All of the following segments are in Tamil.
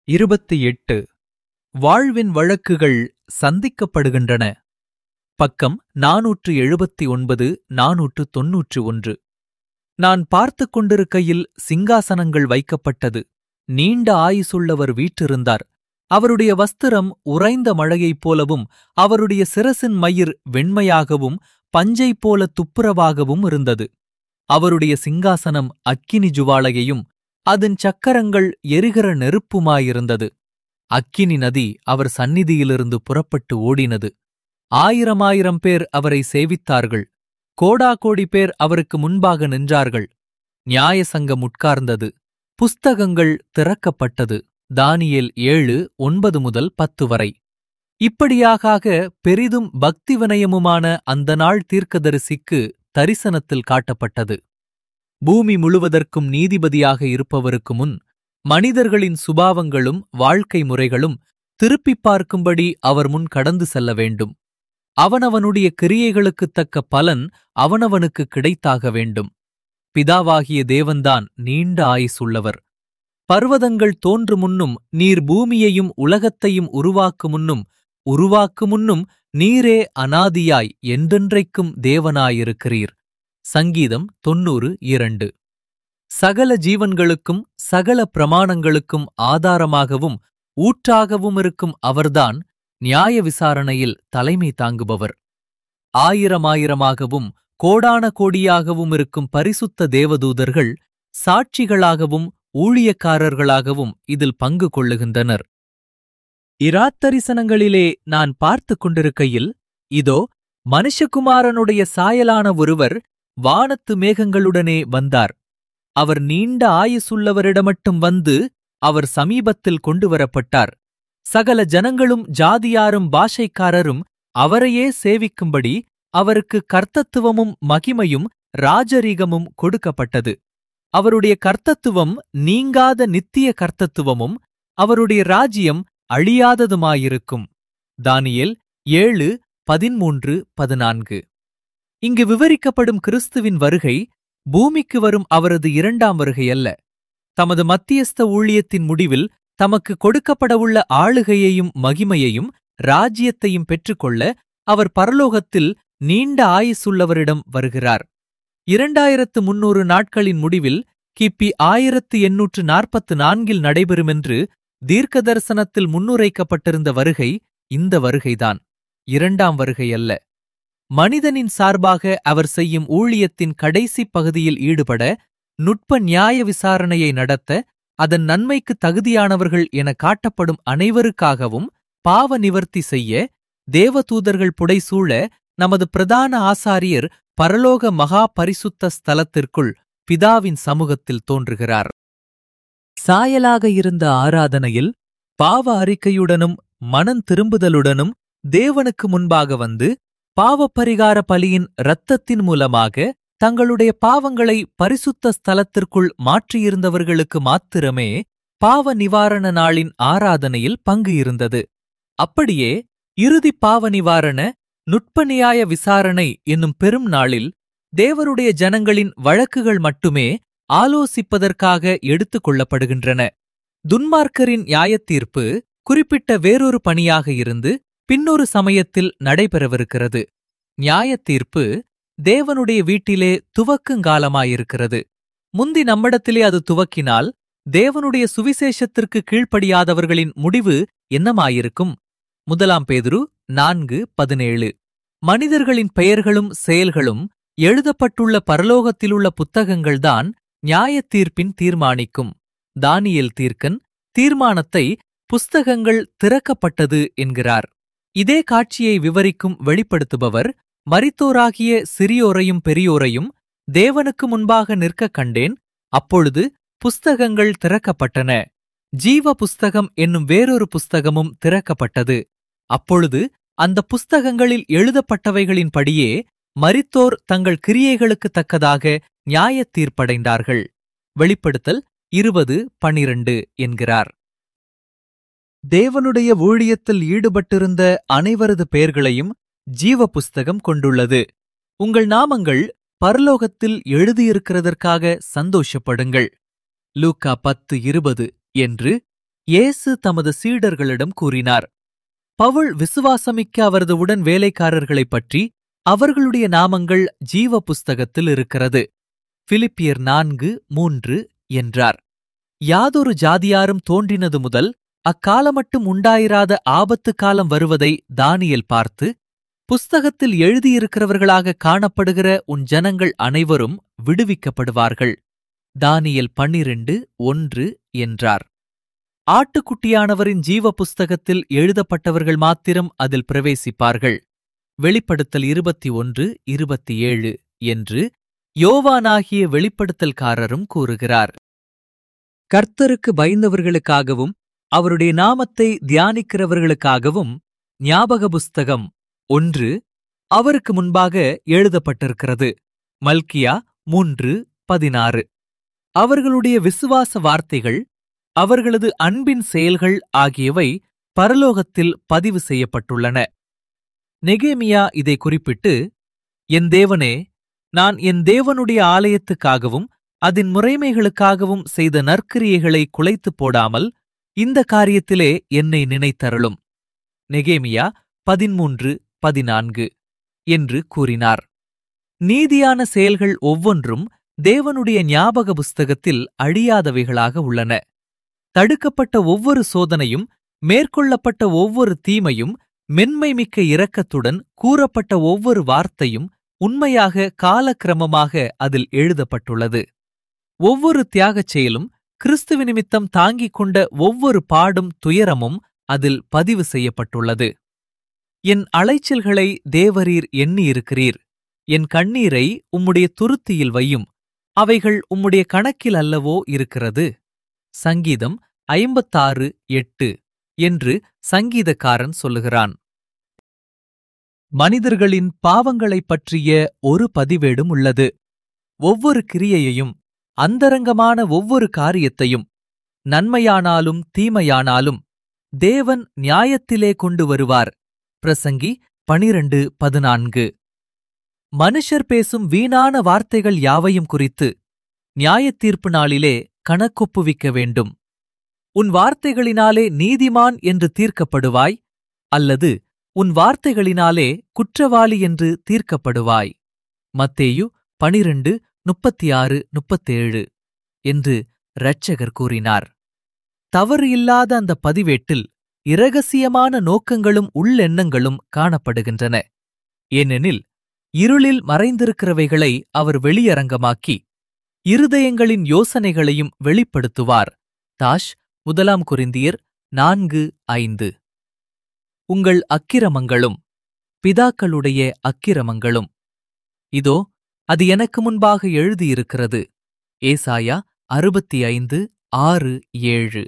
இருபத்தி எட்டு வாழ்வின் வழக்குகள் சந்திக்கப்படுகின்றன பக்கம் நாநூற்று எழுபத்தி ஒன்பது நாநூற்று தொன்னூற்று ஒன்று நான் பார்த்துக் கொண்டிருக்கையில் சிங்காசனங்கள் வைக்கப்பட்டது நீண்ட ஆயுசுள்ளவர் வீற்றிருந்தார் அவருடைய வஸ்திரம் உறைந்த மழையைப் போலவும் அவருடைய சிரசின் மயிர் வெண்மையாகவும் பஞ்சைப் போல துப்புரவாகவும் இருந்தது அவருடைய சிங்காசனம் அக்கினி ஜுவாலையையும் அதன் சக்கரங்கள் எரிகிற நெருப்புமாயிருந்தது அக்கினி நதி அவர் சந்நிதியிலிருந்து புறப்பட்டு ஓடினது ஆயிரமாயிரம் பேர் அவரை சேவித்தார்கள் கோடாகோடி பேர் அவருக்கு முன்பாக நின்றார்கள் நியாயசங்கம் உட்கார்ந்தது புஸ்தகங்கள் திறக்கப்பட்டது தானியேல் ஏழு ஒன்பது முதல் பத்து வரை இப்படியாக பெரிதும் பக்தி வினயமுமான அந்த நாள் தீர்க்கதரிசிக்கு தரிசனத்தில் காட்டப்பட்டது பூமி முழுவதற்கும் நீதிபதியாக இருப்பவருக்கு முன் மனிதர்களின் சுபாவங்களும் வாழ்க்கை முறைகளும் திருப்பிப் பார்க்கும்படி அவர் முன் கடந்து செல்ல வேண்டும் அவனவனுடைய கிரியைகளுக்குத் தக்க பலன் அவனவனுக்கு கிடைத்தாக வேண்டும் பிதாவாகிய தேவன்தான் நீண்ட ஆயுசுள்ளவர் பர்வதங்கள் தோன்று முன்னும் நீர் பூமியையும் உலகத்தையும் உருவாக்கு முன்னும் உருவாக்கு முன்னும் நீரே அனாதியாய் என்றென்றைக்கும் தேவனாயிருக்கிறீர் சங்கீதம் தொன்னூறு இரண்டு சகல ஜீவன்களுக்கும் சகல பிரமாணங்களுக்கும் ஆதாரமாகவும் ஊற்றாகவும் இருக்கும் அவர்தான் நியாய விசாரணையில் தலைமை தாங்குபவர் ஆயிரமாயிரமாகவும் கோடான கோடியாகவும் இருக்கும் பரிசுத்த தேவதூதர்கள் சாட்சிகளாகவும் ஊழியக்காரர்களாகவும் இதில் பங்கு கொள்ளுகின்றனர் இராத்தரிசனங்களிலே நான் பார்த்துக் கொண்டிருக்கையில் இதோ மனுஷகுமாரனுடைய சாயலான ஒருவர் வானத்து மேகங்களுடனே வந்தார் அவர் நீண்ட ஆயுசுள்ளவரிடமட்டும் வந்து அவர் சமீபத்தில் கொண்டு வரப்பட்டார் சகல ஜனங்களும் ஜாதியாரும் பாஷைக்காரரும் அவரையே சேவிக்கும்படி அவருக்கு கர்த்தத்துவமும் மகிமையும் ராஜரீகமும் கொடுக்கப்பட்டது அவருடைய கர்த்தத்துவம் நீங்காத நித்திய கர்த்தத்துவமும் அவருடைய ராஜ்யம் அழியாததுமாயிருக்கும் தானியேல் ஏழு பதிமூன்று பதினான்கு இங்கு விவரிக்கப்படும் கிறிஸ்துவின் வருகை பூமிக்கு வரும் அவரது இரண்டாம் வருகை அல்ல தமது மத்தியஸ்த ஊழியத்தின் முடிவில் தமக்கு கொடுக்கப்படவுள்ள ஆளுகையையும் மகிமையையும் ராஜ்யத்தையும் பெற்றுக்கொள்ள அவர் பரலோகத்தில் நீண்ட ஆயுசுள்ளவரிடம் வருகிறார் இரண்டாயிரத்து முன்னூறு நாட்களின் முடிவில் கிபி ஆயிரத்து எண்ணூற்று நாற்பத்து நான்கில் நடைபெறுமென்று தீர்க்க தரிசனத்தில் முன்னுரைக்கப்பட்டிருந்த வருகை இந்த வருகைதான் இரண்டாம் வருகை அல்ல மனிதனின் சார்பாக அவர் செய்யும் ஊழியத்தின் கடைசி பகுதியில் ஈடுபட நுட்ப நியாய விசாரணையை நடத்த அதன் நன்மைக்கு தகுதியானவர்கள் என காட்டப்படும் அனைவருக்காகவும் பாவ நிவர்த்தி செய்ய தேவதூதர்கள் புடைசூழ நமது பிரதான ஆசாரியர் பரலோக மகா பரிசுத்த ஸ்தலத்திற்குள் பிதாவின் சமூகத்தில் தோன்றுகிறார் சாயலாக இருந்த ஆராதனையில் பாவ அறிக்கையுடனும் மனம் திரும்புதலுடனும் தேவனுக்கு முன்பாக வந்து பாவப்பரிகார பலியின் இரத்தத்தின் மூலமாக தங்களுடைய பாவங்களை பரிசுத்த ஸ்தலத்திற்குள் மாற்றியிருந்தவர்களுக்கு மாத்திரமே பாவ நிவாரண நாளின் ஆராதனையில் பங்கு இருந்தது அப்படியே இறுதி பாவ நிவாரண நுட்பநியாய விசாரணை என்னும் பெரும் நாளில் தேவருடைய ஜனங்களின் வழக்குகள் மட்டுமே ஆலோசிப்பதற்காக எடுத்துக் கொள்ளப்படுகின்றன துன்மார்க்கரின் நியாயத்தீர்ப்பு குறிப்பிட்ட வேறொரு பணியாக இருந்து பின்னொரு சமயத்தில் நடைபெறவிருக்கிறது நியாயத்தீர்ப்பு தேவனுடைய வீட்டிலே துவக்குங்காலமாயிருக்கிறது முந்தி நம்மிடத்திலே அது துவக்கினால் தேவனுடைய சுவிசேஷத்திற்கு கீழ்ப்படியாதவர்களின் முடிவு என்னமாயிருக்கும் முதலாம் பேதுரு நான்கு பதினேழு மனிதர்களின் பெயர்களும் செயல்களும் எழுதப்பட்டுள்ள பரலோகத்திலுள்ள புத்தகங்கள்தான் நியாயத்தீர்ப்பின் தீர்மானிக்கும் தானியேல் தீர்க்கன் தீர்மானத்தை புஸ்தகங்கள் திறக்கப்பட்டது என்கிறார் இதே காட்சியை விவரிக்கும் வெளிப்படுத்துபவர் மரித்தோராகிய சிறியோரையும் பெரியோரையும் தேவனுக்கு முன்பாக நிற்கக் கண்டேன் அப்பொழுது புஸ்தகங்கள் திறக்கப்பட்டன ஜீவ புஸ்தகம் என்னும் வேறொரு புஸ்தகமும் திறக்கப்பட்டது அப்பொழுது அந்த புஸ்தகங்களில் எழுதப்பட்டவைகளின்படியே மரித்தோர் தங்கள் கிரியைகளுக்கு தக்கதாக நியாயத் தீர்ப்படைந்தார்கள் வெளிப்படுத்தல் இருபது பனிரண்டு என்கிறார் தேவனுடைய ஊழியத்தில் ஈடுபட்டிருந்த அனைவரது பெயர்களையும் ஜீவ புஸ்தகம் கொண்டுள்ளது உங்கள் நாமங்கள் பரலோகத்தில் எழுதியிருக்கிறதற்காக சந்தோஷப்படுங்கள் லூக்கா பத்து இருபது என்று இயேசு தமது சீடர்களிடம் கூறினார் பவுல் விசுவாசமிக்க அவரது உடன் வேலைக்காரர்களைப் பற்றி அவர்களுடைய நாமங்கள் ஜீவ புஸ்தகத்தில் இருக்கிறது பிலிப்பியர் நான்கு மூன்று என்றார் யாதொரு ஜாதியாரும் தோன்றினது முதல் அக்காலமட்டும் உண்டாயிராத ஆபத்து காலம் வருவதை தானியேல் பார்த்து புஸ்தகத்தில் எழுதியிருக்கிறவர்களாக காணப்படுகிற உன் ஜனங்கள் அனைவரும் விடுவிக்கப்படுவார்கள் தானியேல் பன்னிரண்டு ஒன்று என்றார் ஆட்டுக்குட்டியானவரின் ஜீவ புஸ்தகத்தில் எழுதப்பட்டவர்கள் மாத்திரம் அதில் பிரவேசிப்பார்கள் வெளிப்படுத்தல் இருபத்தி ஒன்று இருபத்தி ஏழு என்று யோவானாகிய வெளிப்படுத்தல்காரரும் கூறுகிறார் கர்த்தருக்கு பயந்தவர்களுக்காகவும் அவருடைய நாமத்தை தியானிக்கிறவர்களுக்காகவும் ஞாபக புஸ்தகம் ஒன்று அவருக்கு முன்பாக எழுதப்பட்டிருக்கிறது மல்கியா மூன்று பதினாறு அவர்களுடைய விசுவாச வார்த்தைகள் அவர்களது அன்பின் செயல்கள் ஆகியவை பரலோகத்தில் பதிவு செய்யப்பட்டுள்ளன நெகேமியா இதை குறிப்பிட்டு என் தேவனே நான் என் தேவனுடைய ஆலயத்துக்காகவும் அதன் முறைமைகளுக்காகவும் செய்த நற்கிரியைகளை குலைத்துப் போடாமல் இந்த காரியத்திலே என்னை நினைத்தருளும் நெகேமியா பதிமூன்று பதினான்கு என்று கூறினார் நீதியான செயல்கள் ஒவ்வொன்றும் தேவனுடைய ஞாபக புஸ்தகத்தில் அழியாதவைகளாக உள்ளன தடுக்கப்பட்ட ஒவ்வொரு சோதனையும் மேற்கொள்ளப்பட்ட ஒவ்வொரு தீமையும் மென்மைமிக்க இரக்கத்துடன் கூறப்பட்ட ஒவ்வொரு வார்த்தையும் உண்மையாக காலக்கிரமமாக அதில் எழுதப்பட்டுள்ளது ஒவ்வொரு தியாகச் செயலும் கிறிஸ்துவ நிமித்தம் தாங்கிக் கொண்ட ஒவ்வொரு பாடும் துயரமும் அதில் பதிவு செய்யப்பட்டுள்ளது என் அலைச்சல்களை தேவரீர் எண்ணியிருக்கிறீர் என் கண்ணீரை உம்முடைய துருத்தியில் வையும் அவைகள் உம்முடைய கணக்கில் அல்லவோ இருக்கிறது சங்கீதம் ஐம்பத்தாறு எட்டு என்று சங்கீதக்காரன் சொல்லுகிறான் மனிதர்களின் பாவங்களைப் பற்றிய ஒரு பதிவேடும் உள்ளது ஒவ்வொரு கிரியையையும் அந்தரங்கமான ஒவ்வொரு காரியத்தையும் நன்மையானாலும் தீமையானாலும் தேவன் நியாயத்திலே கொண்டு வருவார் பிரசங்கி பனிரண்டு பதினான்கு மனுஷர் பேசும் வீணான வார்த்தைகள் யாவையும் குறித்து நியாயத்தீர்ப்பு நாளிலே கணக்கொப்புவிக்க வேண்டும் உன் வார்த்தைகளினாலே நீதிமான் என்று தீர்க்கப்படுவாய் அல்லது உன் வார்த்தைகளினாலே குற்றவாளி என்று தீர்க்கப்படுவாய் மத்தேயு பனிரண்டு முப்பத்தி ஆறு முப்பத்தேழு என்று இரட்சகர் கூறினார் தவறு இல்லாத அந்த பதிவேட்டில் இரகசியமான நோக்கங்களும் உள்ளெண்ணங்களும் காணப்படுகின்றன ஏனெனில் இருளில் மறைந்திருக்கிறவைகளை அவர் வெளியரங்கமாக்கி இருதயங்களின் யோசனைகளையும் வெளிப்படுத்துவார் தாஷ் முதலாம் குறிந்தியர் நான்கு ஐந்து உங்கள் அக்கிரமங்களும் பிதாக்களுடைய அக்கிரமங்களும் இதோ அது எனக்கு முன்பாக எழுதியிருக்கிறது ஏசாயா அறுபத்தி ஐந்து ஆறு ஏழு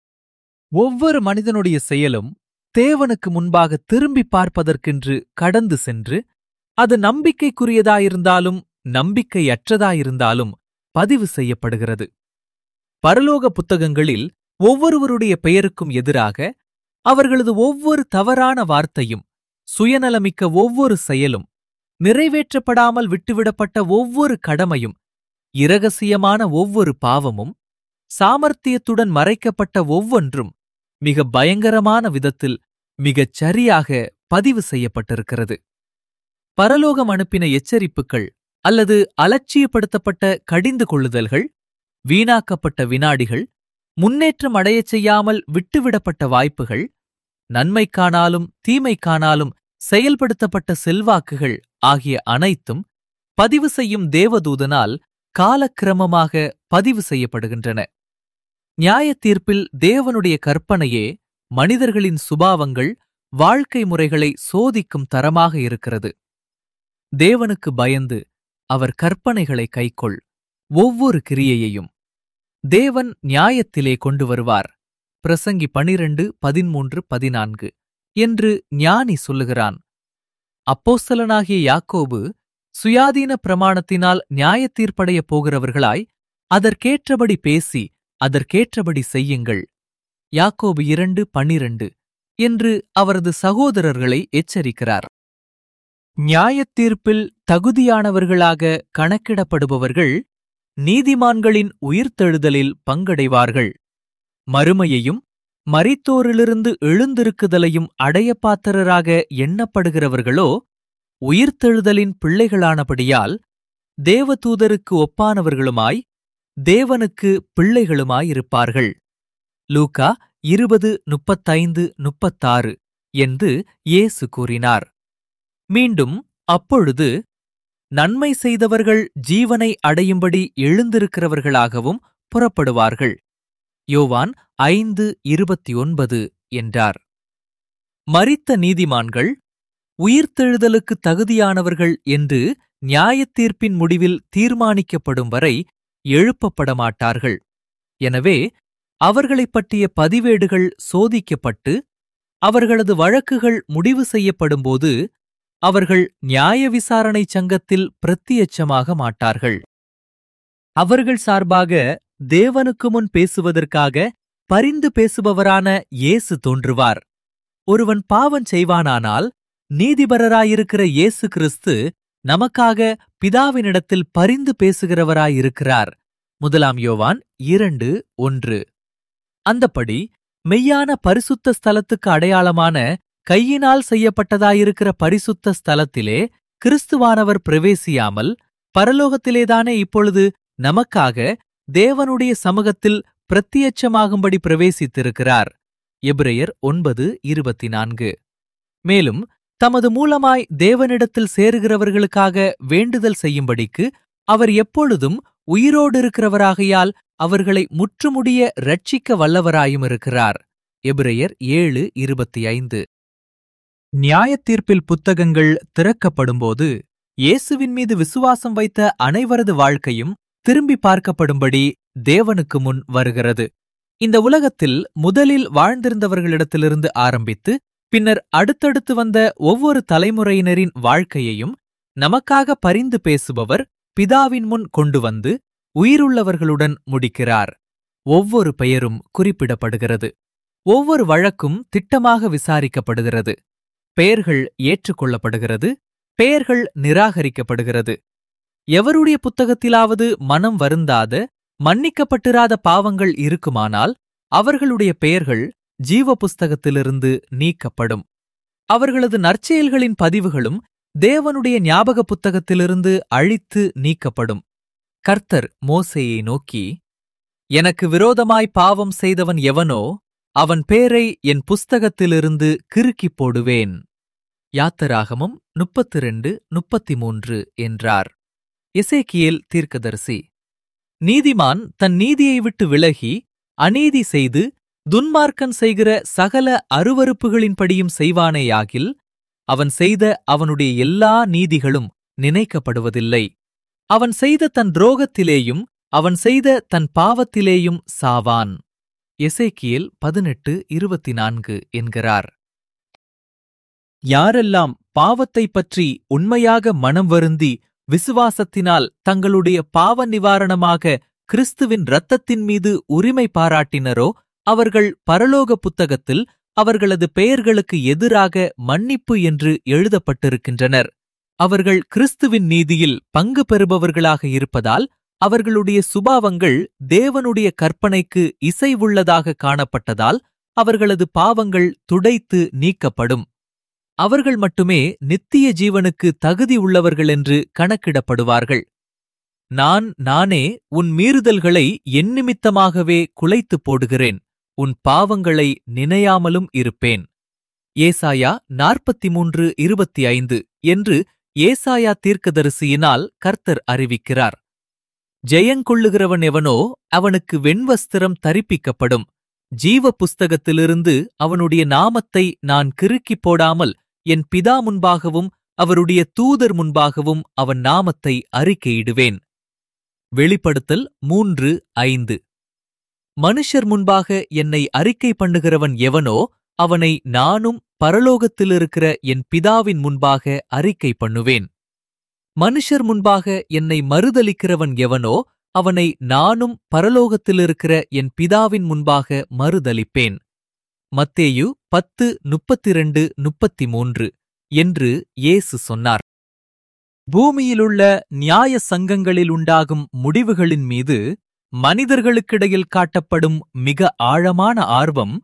ஒவ்வொரு மனிதனுடைய செயலும் தேவனுக்கு முன்பாக திரும்பி பார்ப்பதற்கென்று கடந்து சென்று அது நம்பிக்கைக்குரியதாயிருந்தாலும் நம்பிக்கையற்றதாயிருந்தாலும் பதிவு செய்யப்படுகிறது பரலோக புத்தகங்களில் ஒவ்வொருவருடைய பெயருக்கும் எதிராக அவர்களது ஒவ்வொரு தவறான வார்த்தையும் சுயநலமிக்க ஒவ்வொரு செயலும் நிறைவேற்றப்படாமல் விட்டுவிடப்பட்ட ஒவ்வொரு கடமையும் இரகசியமான ஒவ்வொரு பாவமும் சாமர்த்தியத்துடன் மறைக்கப்பட்ட ஒவ்வொன்றும் மிக பயங்கரமான விதத்தில் மிகச் சரியாக பதிவு செய்யப்பட்டிருக்கிறது பரலோகம் அனுப்பின எச்சரிப்புகள் அல்லது அலட்சியப்படுத்தப்பட்ட கடிந்து கொள்ளுதல்கள் வீணாக்கப்பட்ட வினாடிகள் முன்னேற்றம் அடையச் செய்யாமல் விட்டுவிடப்பட்ட வாய்ப்புகள் நன்மைக்கானாலும் தீமைக்கானாலும் செயல்படுத்தப்பட்ட செல்வாக்குகள் ஆகிய அனைத்தும் பதிவு செய்யும் தேவதூதனால் காலக்கிரமமாக பதிவு செய்யப்படுகின்றன நியாயத் தீர்ப்பில் தேவனுடைய கற்பனையே மனிதர்களின் சுபாவங்கள் வாழ்க்கை முறைகளை சோதிக்கும் தரமாக இருக்கிறது தேவனுக்கு பயந்து அவர் கற்பனைகளை கைக்கொள் ஒவ்வொரு கிரியையையும் தேவன் நியாயத்திலே கொண்டு வருவார் பிரசங்கி பனிரண்டு பதிமூன்று பதினான்கு என்று ஞானி சொல்லுகிறான் அப்போஸ்தலனாகிய யாக்கோபு சுயாதீன பிரமாணத்தினால் நியாயத்தீர்ப்படையப் போகிறவர்களாய் அதற்கேற்றபடி பேசி அதற்கேற்றபடி செய்யுங்கள் யாக்கோபு இரண்டு பன்னிரண்டு என்று அவரது சகோதரர்களை எச்சரிக்கிறார் நியாயத்தீர்ப்பில் தகுதியானவர்களாக கணக்கிடப்படுபவர்கள் நீதிமான்களின் உயிர்த்தெழுதலில் பங்கடைவார்கள் மறுமையையும் மரித்தோரிலிருந்து எழுந்திருக்குதலையும் அடையப்பாத்திரராக எண்ணப்படுகிறவர்களோ உயிர்த்தெழுதலின் பிள்ளைகளானபடியால் தேவதூதருக்கு ஒப்பானவர்களுமாய் தேவனுக்கு பிள்ளைகளுமாயிருப்பார்கள் லூக்கா இருபது முப்பத்தைந்து முப்பத்தாறு என்று இயேசு கூறினார் மீண்டும் அப்பொழுது நன்மை செய்தவர்கள் ஜீவனை அடையும்படி எழுந்திருக்கிறவர்களாகவும் புறப்படுவார்கள் யோவான் ஐந்து இருபத்தி ஒன்பது என்றார் மரித்த நீதிமான்கள் உயிர்த்தெழுதலுக்கு தகுதியானவர்கள் என்று நியாயத்தீர்ப்பின் முடிவில் தீர்மானிக்கப்படும் வரை எழுப்பப்பட மாட்டார்கள் எனவே அவர்களைப் பற்றிய பதிவேடுகள் சோதிக்கப்பட்டு அவர்களது வழக்குகள் முடிவு செய்யப்படும்போது அவர்கள் நியாய விசாரணை சங்கத்தில் பிரத்தியட்சமாக மாட்டார்கள் அவர்கள் சார்பாக தேவனுக்கு முன் பேசுவதற்காக பரிந்து பேசுபவரான இயேசு தோன்றுவார் ஒருவன் பாவம் செய்வானானால் நீதிபரராயிருக்கிற இயேசு கிறிஸ்து நமக்காக பிதாவினிடத்தில் பரிந்து பேசுகிறவராயிருக்கிறார் முதலாம் யோவான் இரண்டு ஒன்று அந்தப்படி மெய்யான பரிசுத்த ஸ்தலத்துக்கு அடையாளமான கையினால் செய்யப்பட்டதாயிருக்கிற பரிசுத்த ஸ்தலத்திலே கிறிஸ்துவானவர் பிரவேசியாமல் பரலோகத்திலேதானே இப்பொழுது நமக்காக தேவனுடைய சமூகத்தில் பிரத்தியட்சமாகும்படி பிரவேசித்திருக்கிறார் எபிரெயர் ஒன்பது இருபத்தி நான்கு மேலும் தமது மூலமாய் தேவனிடத்தில் சேருகிறவர்களுக்காக வேண்டுதல் செய்யும்படிக்கு அவர் எப்பொழுதும் உயிரோடிருக்கிறவராகையால் அவர்களை முற்றுமுடிய ரட்சிக்க வல்லவராயும் இருக்கிறார் எபிரெயர் ஏழு இருபத்தி ஐந்து நியாயத்தீர்ப்பில் புத்தகங்கள் திறக்கப்படும்போது இயேசுவின் மீது விசுவாசம் வைத்த அனைவரது வாழ்க்கையும் திரும்பி பார்க்கப்படும்படி தேவனுக்கு முன் வருகிறது இந்த உலகத்தில் முதலில் வாழ்ந்திருந்தவர்களிடத்திலிருந்து ஆரம்பித்து பின்னர் அடுத்தடுத்து வந்த ஒவ்வொரு தலைமுறையினரின் வாழ்க்கையையும் நமக்காக பரிந்து பேசுபவர் பிதாவின் முன் கொண்டு வந்து உயிருள்ளவர்களுடன் முடிக்கிறார் ஒவ்வொரு பெயரும் குறிப்பிடப்படுகிறது ஒவ்வொரு வழக்கும் திட்டமாக விசாரிக்கப்படுகிறது பெயர்கள் ஏற்றுக்கொள்ளப்படுகிறது பெயர்கள் நிராகரிக்கப்படுகிறது எவருடைய புத்தகத்திலாவது மனம் வருந்தாத மன்னிக்கப்பட்டிராத பாவங்கள் இருக்குமானால் அவர்களுடைய பெயர்கள் ஜீவ புஸ்தகத்திலிருந்து நீக்கப்படும் அவர்களது நற்செயல்களின் பதிவுகளும் தேவனுடைய ஞாபக புத்தகத்திலிருந்து அழித்து நீக்கப்படும் கர்த்தர் மோசேயை நோக்கி எனக்கு விரோதமாய் பாவம் செய்தவன் எவனோ அவன் பேரை என் புஸ்தகத்திலிருந்து கிறுக்கிப் போடுவேன் யாத்தராகமம் முப்பத்தி ரெண்டு முப்பத்தி மூன்று என்றார் எசேக்கியேல் தீர்க்கதரிசி நீதிமான் தன் நீதியை விட்டு விலகி அநீதி செய்து துன்மார்க்கன் செய்கிற சகல அருவருப்புகளின்படியும் செய்வானேயாகில் அவன் செய்த அவனுடைய எல்லா நீதிகளும் நினைக்கப்படுவதில்லை அவன் செய்த தன் துரோகத்திலேயும் அவன் செய்த தன் பாவத்திலேயும் சாவான் எசேக்கியேல் பதினெட்டு இருபத்தி நான்கு என்கிறார் யாரெல்லாம் பாவத்தைப் பற்றி உண்மையாக மனம் வருந்தி விசுவாசத்தினால் தங்களுடைய பாவ நிவாரணமாக கிறிஸ்துவின் இரத்தத்தின் மீது உரிமை பாராட்டினரோ அவர்கள் பரலோக புத்தகத்தில் அவர்களது பெயர்களுக்கு எதிராக மன்னிப்பு என்று எழுதப்பட்டிருக்கின்றனர் அவர்கள் கிறிஸ்துவின் நீதியில் பங்கு பெறுபவர்களாக இருப்பதால் அவர்களுடைய சுபாவங்கள் தேவனுடைய கற்பனைக்கு இசைவுள்ளதாக காணப்பட்டதால் அவர்களது பாவங்கள் துடைத்து நீக்கப்படும் அவர்கள் மட்டுமே நித்திய ஜீவனுக்கு தகுதி உள்ளவர்கள் என்று கணக்கிடப்படுவார்கள் நான் நானே உன் மீறுதல்களை என் நிமித்தமாகவே குலைத்துப் போடுகிறேன் உன் பாவங்களை நினையாமலும் இருப்பேன் ஏசாயா நாற்பத்தி மூன்று இருபத்தி ஐந்து என்று ஏசாயா தீர்க்கதரிசியினால் கர்த்தர் அறிவிக்கிறார் ஜெயங்கொள்ளுகிறவன் எவனோ அவனுக்கு வெண்வஸ்திரம் தரிப்பிக்கப்படும் ஜீவ புஸ்தகத்திலிருந்து அவனுடைய நாமத்தை நான் கிறுக்கிப் போடாமல் என் பிதா முன்பாகவும் அவருடைய தூதர் முன்பாகவும் அவன் நாமத்தை அறிக்கையிடுவேன் வெளிப்படுத்தல் மூன்று ஐந்து மனுஷர் முன்பாக என்னை அறிக்கை பண்ணுகிறவன் எவனோ அவனை நானும் பரலோகத்திலிருக்கிற என் பிதாவின் முன்பாக அறிக்கை பண்ணுவேன் மனுஷர் முன்பாக என்னை மறுதலிக்கிறவன் எவனோ அவனை நானும் பரலோகத்திலிருக்கிற என் பிதாவின் முன்பாக மறுதலிப்பேன் மத்தேயு பத்து முப்பத்திரண்டு முப்பத்தி மூன்று என்று இயேசு சொன்னார் பூமியிலுள்ள நியாய சங்கங்களில் உண்டாகும் முடிவுகளின் மீது மனிதர்களுக்கிடையில் காட்டப்படும் மிக ஆழமான ஆர்வம்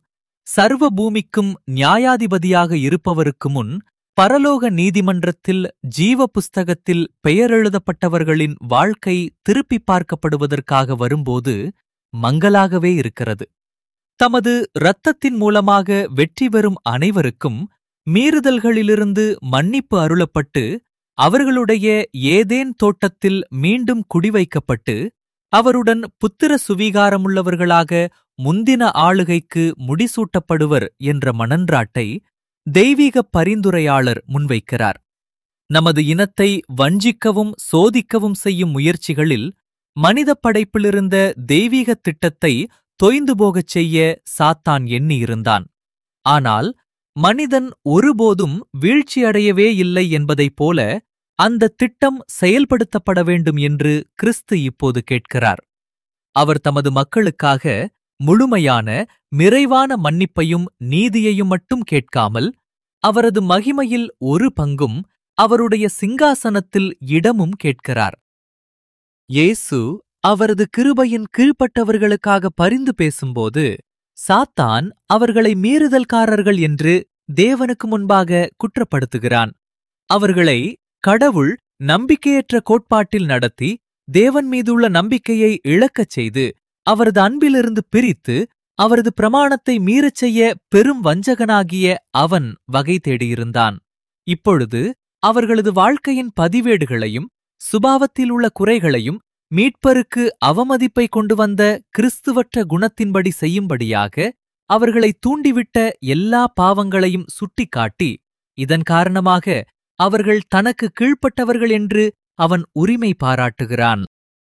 சர்வ பூமிக்கும் நியாயாதிபதியாக இருப்பவருக்கு முன் பரலோக நீதிமன்றத்தில் ஜீவ புஸ்தகத்தில் பெயர் எழுதப்பட்டவர்களின் வாழ்க்கை திருப்பி பார்க்கப்படுவதற்காக வரும்போது மங்கலாகவே இருக்கிறது தமது இரத்தத்தின் மூலமாக வெற்றி பெறும் அனைவருக்கும் மீறுதல்களிலிருந்து மன்னிப்பு அருளப்பட்டு அவர்களுடைய ஏதேன் தோட்டத்தில் மீண்டும் குடிவைக்கப்பட்டு அவருடன் புத்திர சுவீகாரமுள்ளவர்களாக முந்தின ஆளுகைக்கு முடிசூட்டப்படுவர் என்ற மனன்றாட்டை தெய்வீக பரிந்துரையாளர் முன்வைக்கிறார் நமது இனத்தை வஞ்சிக்கவும் சோதிக்கவும் செய்யும் முயற்சிகளில் மனித படைப்பிலிருந்த தெய்வீக திட்டத்தை தொய்ந்து போகச் செய்ய சாத்தான் எண்ணியிருந்தான் ஆனால் மனிதன் ஒருபோதும் வீழ்ச்சியடையவே இல்லை என்பதைப் போல அந்த திட்டம் செயல்படுத்தப்பட வேண்டும் என்று கிறிஸ்து இப்போது கேட்கிறார் அவர் தமது மக்களுக்காக முழுமையான நிறைவான மன்னிப்பையும் நீதியையும் மட்டும் கேட்காமல் அவரது மகிமையில் ஒரு பங்கும் அவருடைய சிங்காசனத்தில் இடமும் கேட்கிறார் இயேசு அவரது கிருபையின் கீழ்ப்பட்டவர்களுக்காக பரிந்து பேசும்போது சாத்தான் அவர்களை மீறுதல்காரர்கள் என்று தேவனுக்கு முன்பாக குற்றப்படுத்துகிறான் அவர்களை கடவுள் நம்பிக்கையற்ற கோட்பாட்டில் நடத்தி தேவன் மீதுள்ள நம்பிக்கையை இழக்கச் செய்து அவரது அன்பிலிருந்து பிரித்து அவரது பிரமாணத்தை மீறச் செய்ய பெரும் வஞ்சகனாகிய அவன் வகை தேடியிருந்தான் இப்பொழுது அவர்களது வாழ்க்கையின் பதிவேடுகளையும் சுபாவத்தில் உள்ள குறைகளையும் மீட்பருக்கு அவமதிப்பை கொண்டு வந்த கிறிஸ்துவற்ற குணத்தின்படி செய்யும்படியாக அவர்களை தூண்டிவிட்ட எல்லா பாவங்களையும் சுட்டிக்காட்டி இதன் காரணமாக அவர்கள் தனக்கு கீழ்ப்பட்டவர்கள் என்று அவன் உரிமை பாராட்டுகிறான்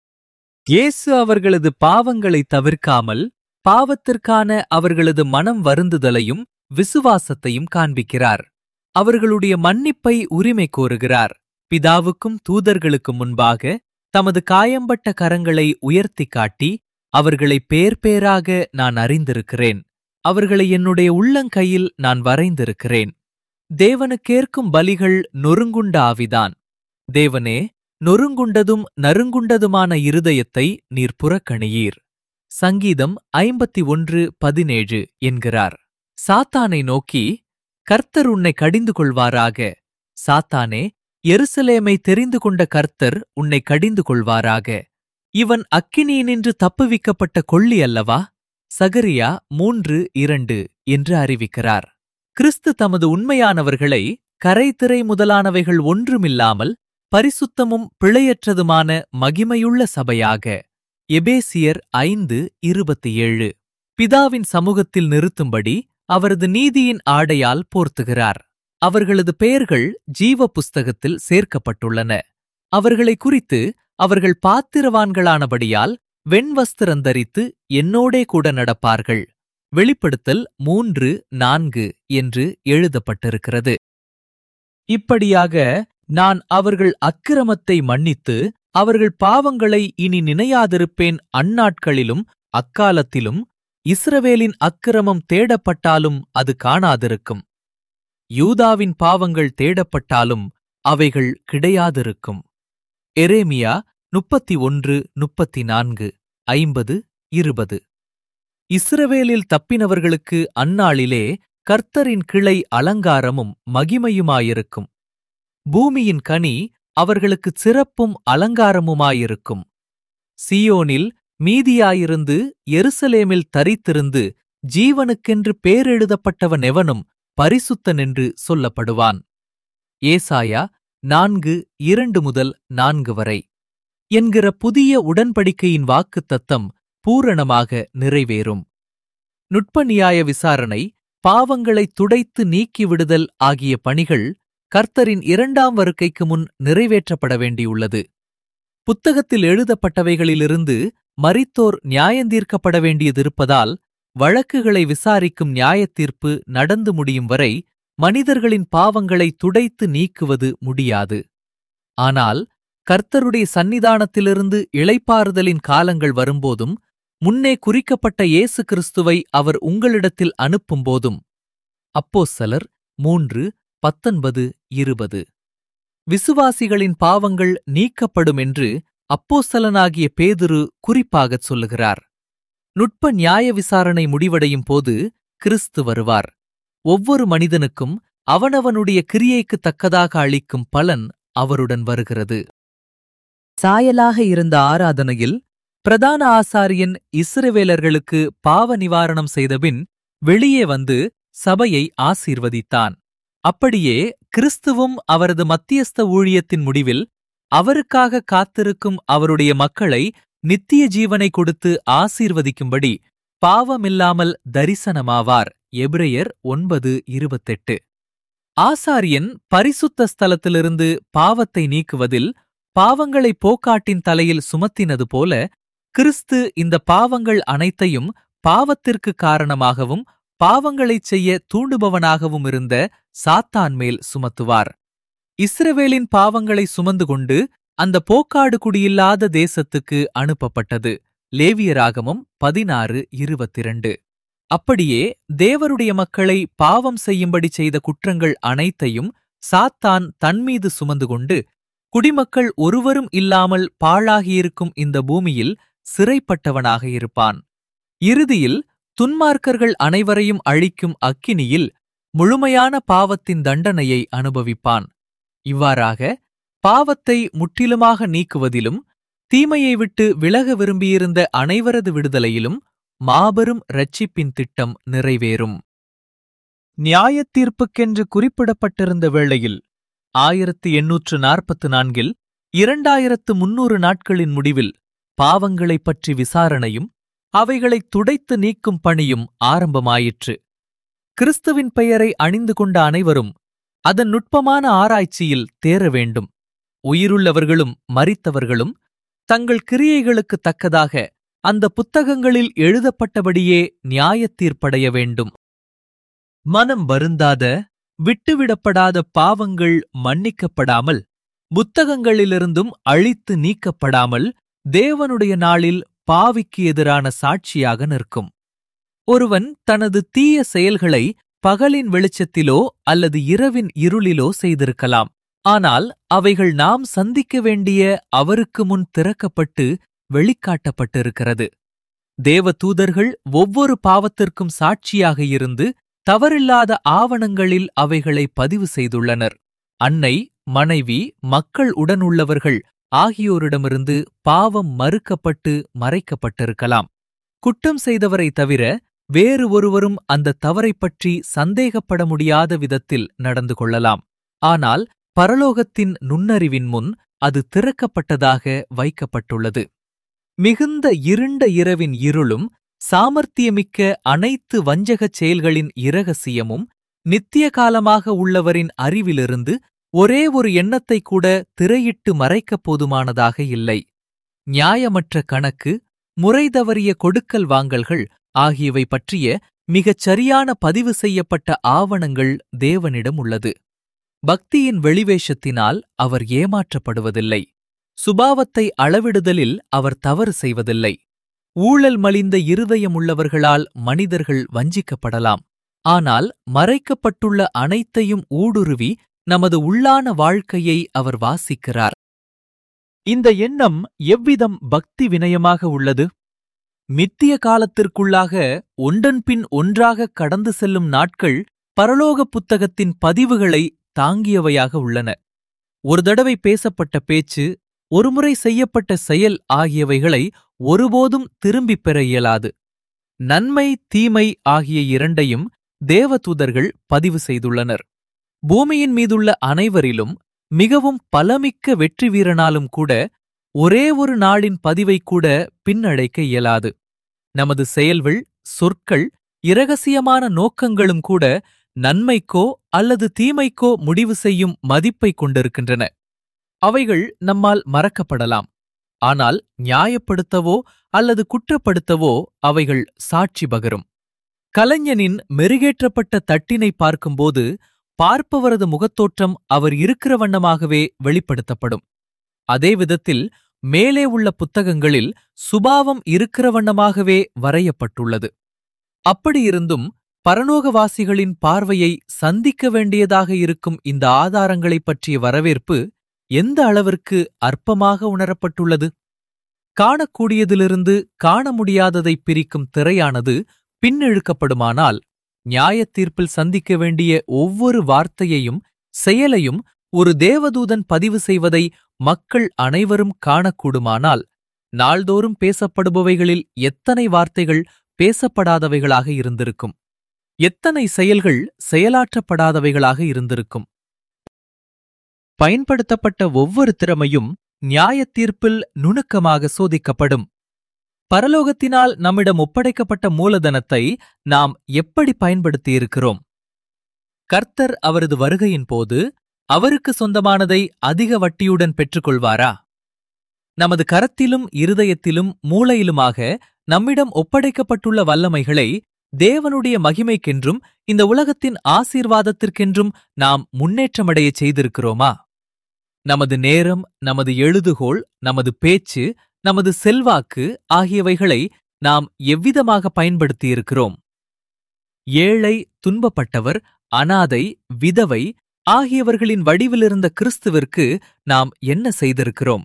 இயேசு அவர்களது பாவங்களை தவிர்க்காமல் பாவத்திற்கான அவர்களது மனம் வருந்துதலையும் விசுவாசத்தையும் காண்பிக்கிறார் அவர்களுடைய மன்னிப்பை உரிமை கோருகிறார் பிதாவுக்கும் தூதர்களுக்கும் முன்பாக தமது காயம்பட்ட கரங்களை உயர்த்திக் காட்டி அவர்களை பேர் பேராக நான் அறிந்திருக்கிறேன் அவர்களை என்னுடைய உள்ளங்கையில் நான் வரைந்திருக்கிறேன் தேவனுக்கேற்கும் பலிகள் நொறுங்குண்ட ஆவிதான் தேவனே நொறுங்குண்டதும் நறுங்குண்டதுமான இருதயத்தை நீர் புறக்கணியீர் சங்கீதம் ஐம்பத்தி ஒன்று பதினேழு என்கிறார் சாத்தானை நோக்கி கர்த்தர் உன்னை கடிந்து கொள்வாராக சாத்தானே எருசலேமை தெரிந்து கொண்ட கர்த்தர் உன்னை கடிந்து கொள்வாராக இவன் அக்கினியினின்று தப்புவிக்கப்பட்ட கொள்ளி அல்லவா சகரியா மூன்று இரண்டு என்று அறிவிக்கிறார் கிறிஸ்து தமது உண்மையானவர்களை கரைதிரை முதலானவைகள் ஒன்றுமில்லாமல் பரிசுத்தமும் பிழையற்றதுமான மகிமையுள்ள சபையாக எபேசியர் ஐந்து இருபத்தி ஏழு பிதாவின் சமூகத்தில் நிறுத்தும்படி அவரது நீதியின் ஆடையால் போர்த்துகிறார் அவர்களது பெயர்கள் ஜீவ புஸ்தகத்தில் சேர்க்கப்பட்டுள்ளன அவர்களை குறித்து அவர்கள் பாத்திரவான்களானபடியால் வெண்வஸ்திரந்தரித்து என்னோடே கூட நடப்பார்கள் வெளிப்படுத்தல் மூன்று நான்கு என்று எழுதப்பட்டிருக்கிறது இப்படியாக நான் அவர்கள் அக்கிரமத்தை மன்னித்து அவர்கள் பாவங்களை இனி நினையாதிருப்பேன் அந்நாட்களிலும் அக்காலத்திலும் இஸ்ரவேலின் அக்கிரமம் தேடப்பட்டாலும் அது காணாதிருக்கும் யூதாவின் பாவங்கள் தேடப்பட்டாலும் அவைகள் கிடையாதிருக்கும் எரேமியா முப்பத்தி ஒன்று முப்பத்தி நான்கு ஐம்பது இருபது இஸ்ரவேலில் தப்பினவர்களுக்கு அந்நாளிலே கர்த்தரின் கிளை அலங்காரமும் மகிமையுமாயிருக்கும் பூமியின் கனி அவர்களுக்கு சிறப்பும் அலங்காரமுமாயிருக்கும் சியோனில் மீதியாயிருந்து எருசலேமில் தரித்திருந்து ஜீவனுக்கென்று பேரெழுதப்பட்டவன் எவனும் பரிசுத்தன் என்று சொல்லப்படுவான் ஏசாயா நான்கு இரண்டு முதல் நான்கு வரை என்கிற புதிய உடன்படிக்கையின் வாக்குத்தத்தம் பூரணமாக நிறைவேறும் நுட்ப நியாய விசாரணை பாவங்களை துடைத்து நீக்கிவிடுதல் ஆகிய பணிகள் கர்த்தரின் இரண்டாம் வருகைக்கு முன் நிறைவேற்றப்பட வேண்டியுள்ளது புத்தகத்தில் எழுதப்பட்டவைகளிலிருந்து மரித்தோர் நியாயந்தீர்க்கப்பட வேண்டியதிருப்பதால் வழக்குகளை விசாரிக்கும் நியாயத்தீர்ப்பு நடந்து முடியும் வரை மனிதர்களின் பாவங்களை துடைத்து நீக்குவது முடியாது ஆனால் கர்த்தருடைய சந்நிதானத்திலிருந்து இளைப்பாறுதலின் காலங்கள் வரும்போதும் முன்னே குறிக்கப்பட்ட இயேசு கிறிஸ்துவை அவர் உங்களிடத்தில் அனுப்பும்போதும் அப்போஸ்தலர் மூன்று பத்தொன்பது இருபது விசுவாசிகளின் பாவங்கள் நீக்கப்படும் என்று அப்போஸ்தலனாகிய பேதுரு குறிப்பாகச் சொல்லுகிறார் நுட்ப நியாய விசாரணை முடிவடையும் போது கிறிஸ்து வருவார் ஒவ்வொரு மனிதனுக்கும் அவனவனுடைய கிரியைக்கு தக்கதாக அளிக்கும் பலன் அவருடன் வருகிறது சாயலாக இருந்த ஆராதனையில் பிரதான ஆசாரியன் இஸ்ரவேலர்களுக்கு பாவ நிவாரணம் செய்தபின் வெளியே வந்து சபையை ஆசீர்வதித்தான் அப்படியே கிறிஸ்துவும் அவரது மத்தியஸ்த ஊழியத்தின் முடிவில் அவருக்காக காத்திருக்கும் அவருடைய மக்களை நித்திய ஜீவனை கொடுத்து ஆசீர்வதிக்கும்படி பாவமில்லாமல் தரிசனமாவார் எபிரெயர் ஒன்பது இருபத்தெட்டு ஆசாரியன் பரிசுத்த ஸ்தலத்திலிருந்து பாவத்தை நீக்குவதில் பாவங்களை போக்காட்டின் தலையில் சுமத்தினது போல கிறிஸ்து இந்த பாவங்கள் அனைத்தையும் பாவத்திற்கு காரணமாகவும் பாவங்களைச் செய்ய தூண்டுபவனாகவும் இருந்த சாத்தான் மேல் சுமத்துவார் இஸ்ரவேலின் பாவங்களை சுமந்து கொண்டு அந்த போக்காடு குடியில்லாத தேசத்துக்கு அனுப்பப்பட்டது லேவியராகமம் பதினாறு இருபத்திரண்டு அப்படியே தேவருடைய மக்களை பாவம் செய்யும்படி செய்த குற்றங்கள் அனைத்தையும் சாத்தான் தன்மீது சுமந்து கொண்டு குடிமக்கள் ஒருவரும் இல்லாமல் பாழாகியிருக்கும் இந்த பூமியில் சிறைப்பட்டவனாக இருப்பான் இறுதியில் துன்மார்க்கர்கள் அனைவரையும் அழிக்கும் அக்கினியில் முழுமையான பாவத்தின் தண்டனையை அனுபவிப்பான் இவ்வாறாக பாவத்தை முற்றிலுமாக நீக்குவதிலும் தீமையை விட்டு விலக விரும்பியிருந்த அனைவரது விடுதலையிலும் மாபெரும் இரட்சிப்பின் திட்டம் நிறைவேறும் நியாயத் தீர்ப்புக்கென்று குறிப்பிடப்பட்டிருந்த வேளையில் ஆயிரத்து எண்ணூற்று நாற்பத்து நான்கில் இரண்டாயிரத்து முன்னூறு நாட்களின் முடிவில் பாவங்களைப் பற்றி விசாரணையும் அவைகளைத் துடைத்து நீக்கும் பணியும் ஆரம்பமாயிற்று கிறிஸ்துவின் பெயரை அணிந்து கொண்ட அனைவரும் அதன் நுட்பமான ஆராய்ச்சியில் தேர வேண்டும் உயிருள்ளவர்களும் மரித்தவர்களும் தங்கள் கிரியைகளுக்குத் தக்கதாக அந்த புத்தகங்களில் எழுதப்பட்டபடியே நியாயத் தீர்ப்படைய வேண்டும் மனம் வருந்தாத விட்டுவிடப்படாத பாவங்கள் மன்னிக்கப்படாமல் புத்தகங்களிலிருந்தும் அழித்து நீக்கப்படாமல் தேவனுடைய நாளில் பாவிக்கு எதிரான சாட்சியாக நிற்கும் ஒருவன் தனது தீய செயல்களை பகலின் வெளிச்சத்திலோ அல்லது இரவின் இருளிலோ செய்திருக்கலாம் ஆனால் அவைகள் நாம் சந்திக்க வேண்டிய அவருக்கு முன் திறக்கப்பட்டு வெளிக்காட்டப்பட்டிருக்கிறது தேவ தூதர்கள் ஒவ்வொரு பாவத்திற்கும் சாட்சியாக இருந்து தவறில்லாத ஆவணங்களில் அவைகளை பதிவு செய்துள்ளனர் அன்னை மனைவி மக்கள் உடனுள்ளவர்கள் ஆகியோரிடமிருந்து பாவம் மறுக்கப்பட்டு மறைக்கப்பட்டிருக்கலாம் குற்றம் செய்தவரை தவிர வேறு ஒருவரும் அந்த தவறைப் பற்றி சந்தேகப்பட முடியாத விதத்தில் நடந்து கொள்ளலாம் ஆனால் பரலோகத்தின் நுண்ணறிவின் முன் அது திறக்கப்பட்டதாக வைக்கப்பட்டுள்ளது மிகுந்த இருண்ட இரவின் இருளும் சாமர்த்தியமிக்க அனைத்து வஞ்சகச் செயல்களின் இரகசியமும் நித்திய காலமாக உள்ளவரின் அறிவிலிருந்து ஒரே ஒரு எண்ணத்தை கூட திரையிட்டு மறைக்கப் போதுமானதாக இல்லை நியாயமற்ற கணக்கு முறை தவறிய கொடுக்கல் வாங்கல்கள் ஆகியவை பற்றிய மிகச் சரியான பதிவு செய்யப்பட்ட ஆவணங்கள் தேவனிடம் உள்ளது பக்தியின் வெளிவேஷத்தினால் அவர் ஏமாற்றப்படுவதில்லை சுபாவத்தை அளவிடுதலில் அவர் தவறு செய்வதில்லை ஊழல் மலிந்த இருதயமுள்ளவர்களால் மனிதர்கள் வஞ்சிக்கப்படலாம் ஆனால் மறைக்கப்பட்டுள்ள அனைத்தையும் ஊடுருவி நமது உள்ளான வாழ்க்கையை அவர் வாசிக்கிறார் இந்த எண்ணம் எவ்விதம் பக்தி வினயமாக உள்ளது மித்திய காலத்திற்குள்ளாக ஒன்றன்பின் ஒன்றாக கடந்து செல்லும் நாட்கள் பரலோக புத்தகத்தின் பதிவுகளை தாங்கியவையாக உள்ளன ஒரு தடவை பேசப்பட்ட பேச்சு ஒருமுறை செய்யப்பட்ட செயல் ஆகியவைகளை ஒருபோதும் திரும்பிப் பெற இயலாது நன்மை தீமை ஆகிய இரண்டையும் தேவதூதர்கள் பதிவு செய்துள்ளனர் பூமியின் மீதுள்ள அனைவரிலும் மிகவும் பலமிக்க வெற்றி வீரனாலும் கூட ஒரே ஒரு நாளின் பதிவை கூட பின்னடைக்க இயலாது நமது செயல்கள் சொற்கள் இரகசியமான நோக்கங்களும் கூட நன்மைக்கோ அல்லது தீமைக்கோ முடிவு செய்யும் மதிப்பை கொண்டிருக்கின்றன அவைகள் நம்மால் மறக்கப்படலாம் ஆனால் நியாயப்படுத்தவோ அல்லது குற்றப்படுத்தவோ அவைகள் சாட்சி பகரும் கலைஞனின் மெருகேற்றப்பட்ட தட்டினை பார்க்கும்போது பார்ப்பவரது முகத்தோற்றம் அவர் இருக்கிற வண்ணமாகவே வெளிப்படுத்தப்படும் அதே விதத்தில் மேலே உள்ள புத்தகங்களில் சுபாவம் இருக்கிற வண்ணமாகவே வரையப்பட்டுள்ளது அப்படியிருந்தும் பரலோகவாசிகளின் பார்வையை சந்திக்க வேண்டியதாக இருக்கும் இந்த ஆதாரங்களைப் பற்றிய வரவேற்பு எந்த அளவிற்கு அற்பமாக உணரப்பட்டுள்ளது காணக்கூடியதிலிருந்து காண முடியாததைப் பிரிக்கும் திரையானது பின்னிழுக்கப்படுமானால் நியாயத்தீர்ப்பில் சந்திக்க வேண்டிய ஒவ்வொரு வார்த்தையையும் செயலையும் ஒரு தேவதூதன் பதிவு செய்வதை மக்கள் அனைவரும் காணக்கூடுமானால் நாள்தோறும் பேசப்படுபவைகளில் எத்தனை வார்த்தைகள் பேசப்படாதவைகளாக இருந்திருக்கும் எத்தனை செயல்கள் செயலாற்றப்படாதவைகளாக இருந்திருக்கும் பயன்படுத்தப்பட்ட ஒவ்வொரு திறமையும் நியாயத்தீர்ப்பில் நுணுக்கமாக சோதிக்கப்படும் பரலோகத்தினால் நம்மிடம் ஒப்படைக்கப்பட்ட மூலதனத்தை நாம் எப்படி பயன்படுத்தியிருக்கிறோம் கர்த்தர் அவரது வருகையின் போது அவருக்கு சொந்தமானதை அதிக வட்டியுடன் பெற்றுக்கொள்வாரா நமது கரத்திலும் இருதயத்திலும் மூளையிலுமாக நம்மிடம் ஒப்படைக்கப்பட்டுள்ள வல்லமைகளை தேவனுடைய மகிமைக்கென்றும் இந்த உலகத்தின் ஆசீர்வாதத்திற்கென்றும் நாம் முன்னேற்றமடையச் செய்திருக்கிறோமா நமது நேரம் நமது எழுதுகோள் நமது பேச்சு நமது செல்வாக்கு ஆகியவைகளை நாம் எவ்விதமாக பயன்படுத்தியிருக்கிறோம் ஏழை துன்பப்பட்டவர் அனாதை விதவை ஆகியவர்களின் வடிவிலிருந்த கிறிஸ்துவிற்கு நாம் என்ன செய்திருக்கிறோம்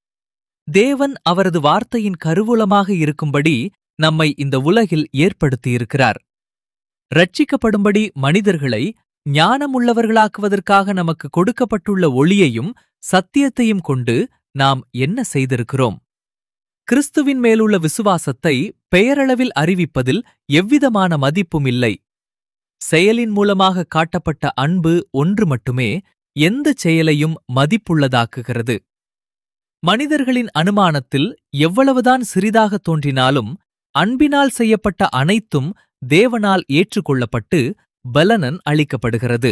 தேவன் அவரது வார்த்தையின் கருவூலமாக இருக்கும்படி நம்மை இந்த உலகில் ஏற்படுத்தியிருக்கிறார் ரட்சிக்கப்படும்படி மனிதர்களை ஞானமுள்ளவர்களாக்குவதற்காக நமக்கு கொடுக்கப்பட்டுள்ள ஒளியையும் சத்தியத்தையும் கொண்டு நாம் என்ன செய்திருக்கிறோம் கிறிஸ்துவின் மேலுள்ள விசுவாசத்தை பெயரளவில் அறிவிப்பதில் எவ்விதமான மதிப்பும் இல்லை செயலின் மூலமாக காட்டப்பட்ட அன்பு ஒன்று மட்டுமே எந்த செயலையும் மதிப்புள்ளதாக்குகிறது மனிதர்களின் அனுமானத்தில் எவ்வளவுதான் சிறிதாக தோன்றினாலும் அன்பினால் செய்யப்பட்ட அனைத்தும் தேவனால் ஏற்றுக்கொள்ளப்பட்டு பலனன் அளிக்கப்படுகிறது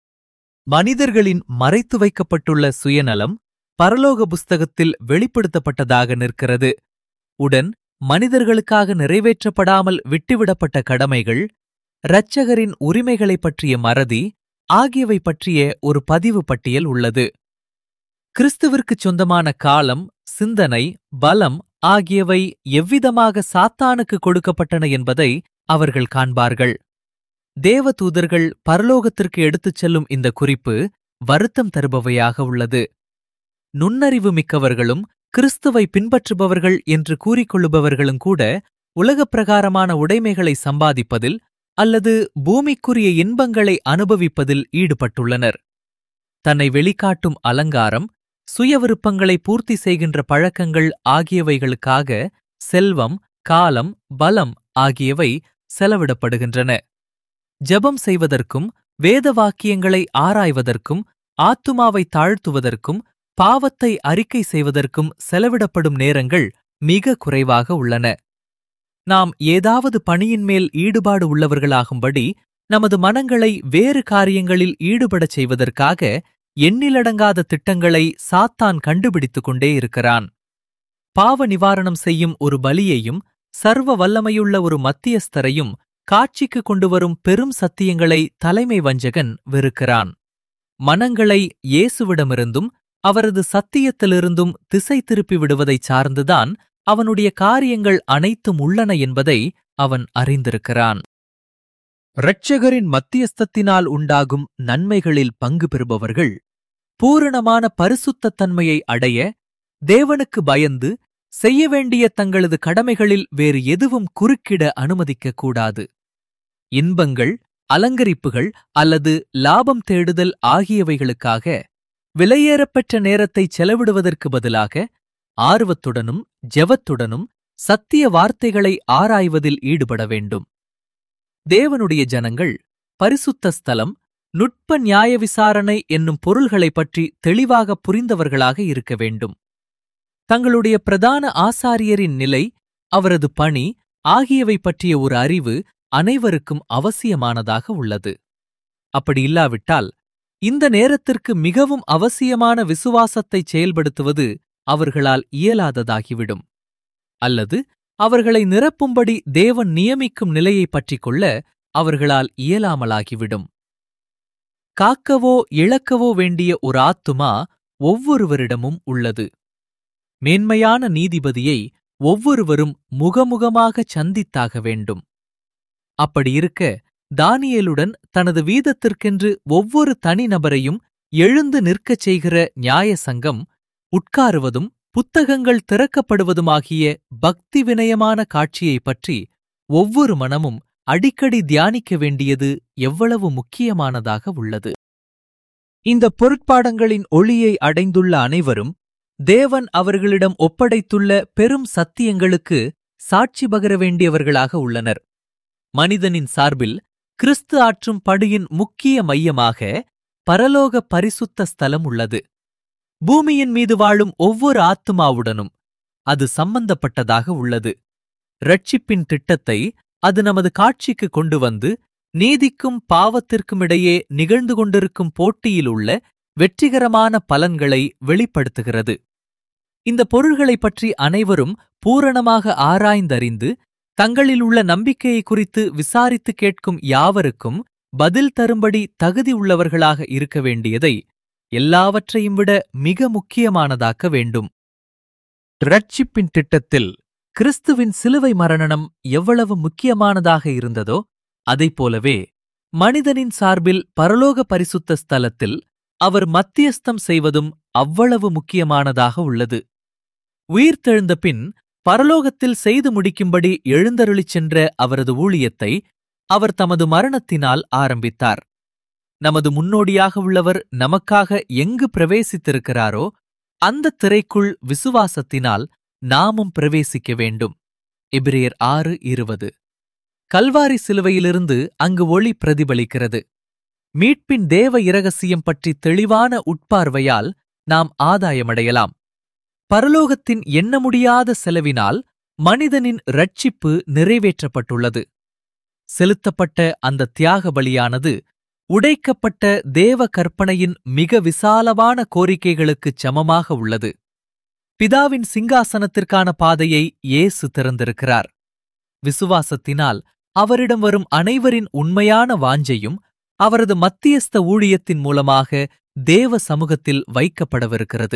மனிதர்களின் மறைத்து வைக்கப்பட்டுள்ள சுயநலம் பரலோக புஸ்தகத்தில் வெளிப்படுத்தப்பட்டதாக நிற்கிறது உடன் மனிதர்களுக்காக நிறைவேற்றப்படாமல் விட்டுவிடப்பட்ட கடமைகள் இரட்சகரின் உரிமைகளைப் பற்றிய மறதி ஆகியவை பற்றிய ஒரு பதிவு பட்டியல் உள்ளது கிறிஸ்துவிற்குச் சொந்தமான காலம் சிந்தனை பலம் ஆகியவை எவ்விதமாக சாத்தானுக்கு கொடுக்கப்பட்டன என்பதை அவர்கள் காண்பார்கள் தேவதூதர்கள் பரலோகத்திற்கு எடுத்துச் செல்லும் இந்த குறிப்பு வருத்தம் தருபவையாக உள்ளது நுண்ணறிவு மிக்கவர்களும் கிறிஸ்துவை பின்பற்றுபவர்கள் என்று கூறிக்கொள்ளுபவர்களும் கூட உலகப் பிரகாரமான உடைமைகளை சம்பாதிப்பதில் அல்லது பூமிக்குரிய இன்பங்களை அனுபவிப்பதில் ஈடுபட்டுள்ளனர் தன்னை வெளிக்காட்டும் அலங்காரம் சுய விருப்பங்களை பூர்த்தி செய்கின்ற பழக்கங்கள் ஆகியவைகளுக்காக செல்வம் காலம் பலம் ஆகியவை செலவிடப்படுகின்றன ஜெபம் செய்வதற்கும் வேத வாக்கியங்களை ஆராய்வதற்கும் ஆத்துமாவை தாழ்த்துவதற்கும் பாவத்தை அறிக்கை செய்வதற்கும் செலவிடப்படும் நேரங்கள் மிக குறைவாக உள்ளன நாம் ஏதாவது பணியின் மேல் ஈடுபாடு உள்ளவர்களாகும்படி நமது மனங்களை வேறு காரியங்களில் ஈடுபடச் செய்வதற்காக எண்ணிலடங்காத திட்டங்களை சாத்தான் கண்டுபிடித்துக் கொண்டே இருக்கிறான் பாவ நிவாரணம் செய்யும் ஒரு பலியையும் சர்வ வல்லமையுள்ள ஒரு மத்தியஸ்தரையும் காட்சிக்கு கொண்டு வரும் பெரும் சத்தியங்களை தலைமை வஞ்சகன் வெறுக்கிறான் மனங்களை இயேசுவிடமிருந்தும் அவரது சத்தியத்திலிருந்தும் திசை திருப்பி விடுவதைச் சார்ந்துதான் அவனுடைய காரியங்கள் அனைத்தும் உள்ளன என்பதை அவன் அறிந்திருக்கிறான் இரட்சகரின் மத்தியஸ்தத்தினால் உண்டாகும் நன்மைகளில் பங்கு பெறுபவர்கள் பூரணமான பரிசுத்தத் தன்மையை அடைய தேவனுக்கு பயந்து செய்ய வேண்டிய தங்களது கடமைகளில் வேறு எதுவும் குறுக்கிட அனுமதிக்கக் கூடாது இன்பங்கள் அலங்கரிப்புகள் அல்லது லாபம் தேடுதல் ஆகியவைகளுக்காக விலையேறப்பெற்ற நேரத்தை செலவிடுவதற்கு பதிலாக ஆர்வத்துடனும் ஜெபத்துடனும் சத்திய வார்த்தைகளை ஆராய்வதில் ஈடுபட வேண்டும் தேவனுடைய ஜனங்கள் பரிசுத்த ஸ்தலம் நுட்ப நியாய விசாரணை என்னும் பொருள்களைப் பற்றி தெளிவாக புரிந்தவர்களாக இருக்க வேண்டும் தங்களுடைய பிரதான ஆசாரியரின் நிலை அவரது பணி ஆகியவை பற்றிய ஒரு அறிவு அனைவருக்கும் அவசியமானதாக உள்ளது அப்படி இல்லாவிட்டால் இந்த நேரத்திற்கு மிகவும் அவசியமான விசுவாசத்தை செயல்படுத்துவது அவர்களால் இயலாததாகிவிடும் அல்லது அவர்களை நிரப்பும்படி தேவன் நியமிக்கும் நிலையைப் பற்றிக் கொள்ள அவர்களால் இயலாமலாகிவிடும் காக்கவோ இழக்கவோ வேண்டிய ஒரு ஆத்துமா ஒவ்வொருவரிடமும் உள்ளது மேன்மையான நீதிபதியை ஒவ்வொருவரும் முகமுகமாகச் சந்தித்தாக வேண்டும் அப்படி இருக்க தானியேலுடன் தனது வீதத்திற்கென்று ஒவ்வொரு தனிநபரையும் எழுந்து நிற்கச் செய்கிற நியாய சங்கம் உட்காருவதும் புத்தகங்கள் திறக்கப்படுவதுமாகிய பக்தி வினயமான காட்சியைப் பற்றி ஒவ்வொரு மனமும் அடிக்கடி தியானிக்க வேண்டியது எவ்வளவு முக்கியமானதாக உள்ளது இந்த பொருட்பாடங்களின் ஒளியை அடைந்துள்ள அனைவரும் தேவன் அவர்களிடம் ஒப்படைத்துள்ள பெரும் சத்தியங்களுக்கு சாட்சி பகர வேண்டியவர்களாக உள்ளனர் மனிதனின் சார்பில் கிறிஸ்து ஆற்றும் பணியின் முக்கிய மையமாக பரலோக பரிசுத்த ஸ்தலம் உள்ளது பூமியின் மீது வாழும் ஒவ்வொரு ஆத்துமாவுடனும் அது சம்பந்தப்பட்டதாக உள்ளது ரட்சிப்பின் திட்டத்தை அது நமது காட்சிக்கு கொண்டு வந்து நீதிக்கும் பாவத்திற்கும் இடையே நிகழ்ந்து கொண்டிருக்கும் போட்டியில் உள்ள வெற்றிகரமான பலன்களை வெளிப்படுத்துகிறது இந்த பொருள்களைப் பற்றி அனைவரும் பூரணமாக ஆராய்ந்தறிந்து தங்களில் உள்ள நம்பிக்கையை குறித்து விசாரித்து கேட்கும் யாவருக்கும் பதில் தரும்படி தகுதி உள்ளவர்களாக இருக்க வேண்டியதை எல்லாவற்றையும் விட மிக முக்கியமானதாக்க வேண்டும் ரட்சிப்பின் திட்டத்தில் கிறிஸ்துவின் சிலுவை மரணம் எவ்வளவு முக்கியமானதாக இருந்ததோ அதைப் போலவே மனிதனின் சார்பில் பரலோக பரிசுத்த ஸ்தலத்தில் அவர் மத்தியஸ்தம் செய்வதும் அவ்வளவு முக்கியமானதாக உள்ளது உயிர்த்தெழுந்த பின் பரலோகத்தில் செய்து முடிக்கும்படி எழுந்தருளிச் சென்ற அவரது ஊழியத்தை அவர் தமது மரணத்தினால் ஆரம்பித்தார் நமது முன்னோடியாக உள்ளவர் நமக்காக எங்கு பிரவேசித்திருக்கிறாரோ அந்த திரைக்குள் விசுவாசத்தினால் நாமும் பிரவேசிக்க வேண்டும் எபிரேயர் ஆறு இருபது கல்வாரி சிலுவையிலிருந்து அங்கு ஒளி பிரதிபலிக்கிறது மீட்பின் தேவ இரகசியம் பற்றி தெளிவான உட்பார்வையால் நாம் ஆதாயமடையலாம் பரலோகத்தின் எண்ண முடியாத செலவினால் மனிதனின் ரட்சிப்பு நிறைவேற்றப்பட்டுள்ளது செலுத்தப்பட்ட அந்த தியாக பலியானது உடைக்கப்பட்ட தேவ கற்பனையின் மிக விசாலமான கோரிக்கைகளுக்குச் சமமாக உள்ளது பிதாவின் சிங்காசனத்திற்கான பாதையை இயேசு திறந்திருக்கிறார் விசுவாசத்தினால் அவரிடம் வரும் அனைவரின் உண்மையான வாஞ்சையும் அவரது மத்தியஸ்த ஊழியத்தின் மூலமாக தேவ சமூகத்தில் வைக்கப்படவிருக்கிறது